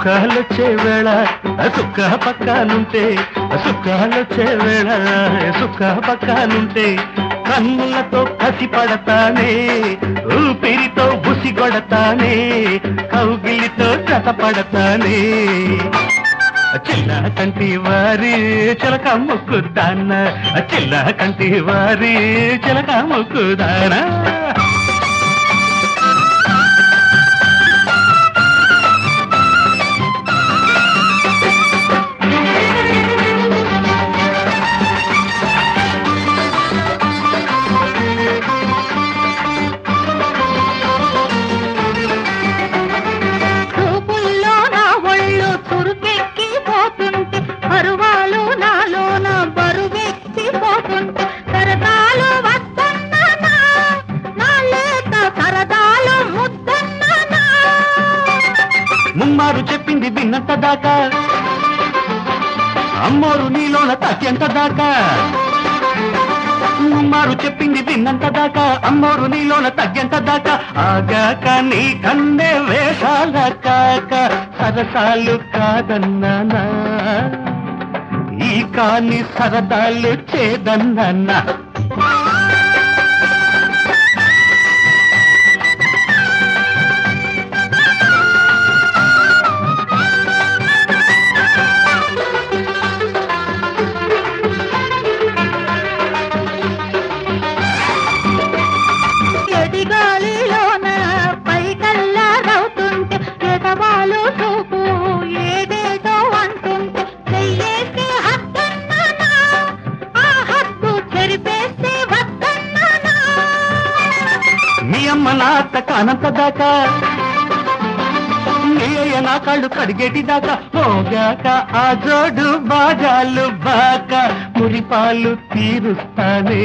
సుఖాలొచ్చే వేళ సుఖ పక్కనుంటే సుఖాలొచ్చే వేళ సుఖ పక్కనుంటే కన్నులతో కసి పడతానే ఊపిరితో బుసి కొడతానే కౌగిలితో జత పడతానే చిల్ల కంటి వారి చిలక ముక్కుదాన చిల్ల కంటి వారి చిలక ముక్కుదానా చూపుల్లో నా ఒళ్ళు చురుకెక్కి పోతుంటే పరువాలు నాలోన బరువెక్కి పోతుంటే సరదాలు వద్దన్నానా నా లేక సరదాలు ముద్దన్నానా ముమ్మారు చెప్పింది విన్నంత దాకా అమ్మోరు నీలోన తత్యంత దాకా ముమ్మారు చెప్పింది విన్నంత దాకా అమ్మోరు నీలోన తగ్గంత దాకా ఆగాక నీ కన్నే వేషాల కాక సరసాలు కాదన్నానా ఈ కాని సరదాలు చేదన్నానా ఎదిగాలిలోన పైకల్లా రవుతుంటే ఎగవాలు చూపు ఏదేదో అంటుంటే చెయ్యేసి హద్దన్నానా ఆ హద్దు చెరిపేస్తే వద్దన్నానా మీ అమ్మ నా అత్త కానంత దాకా మీ అయ్య నా కాళ్ళు కడిగేటి దాకా మోగాక ఆ జోడు బాజాలు బాక మురిపాలు తీరుస్తానే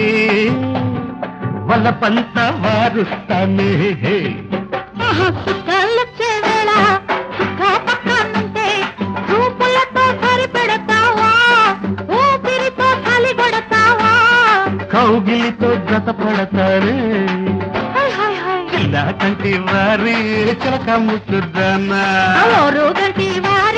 వలపంత వారుస్తానే సుఖాలొచ్చే వేళ సుఖ పక్కనుంటే చూపులతో సరిపెడతావా ఊపిరితో చలి కొడతావా కౌగిలితో జత పడతానే హాయ్ హాయ్ హాయ్ చిల్ల కంటి వారి చిలక ముట్టుదానా ఓరు గంటి వారి